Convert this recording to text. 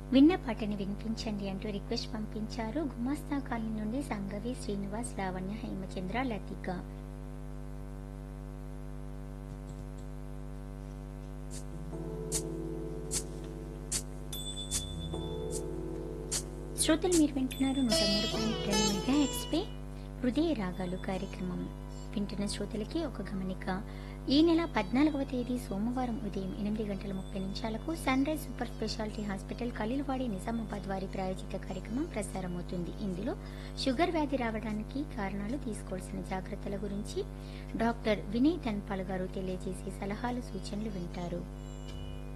విన్న పాటని వినిపించండి అంటూ రిక్వెస్ట్ పంపించారు గుమాస్తా కాలనీ నుండి సంగవి శ్రీనివాస్ లావణ్య హేమచంద్ర లతిక శ్రోతలు మీరు వింటున్నారు నూట మూడు పాయింట్ రెండు మెగా హెడ్స్పై హృదయ రాగాలు కార్యక్రమం వింటున్న శ్రోతలకి ఒక గమనిక ఈ నెల పద్నాలుగవ తేదీ సోమవారం ఉదయం ఎనిమిది గంటల ముప్పై నిమిషాలకు sunrise super speciality hospital Khaleelwadi Nizamabad వారి ప్రాయోజిత కార్యక్రమం ప్రసారమవుతుంది ఇందులో షుగర్ వ్యాధి రావడానికి కారణాలు తీసుకోవాల్సిన జాగ్రత్తల గురించి డాక్టర్ వినయ్ ధన్పాల్ గారు తెలియజేసే సలహాలు సూచనలు వింటారు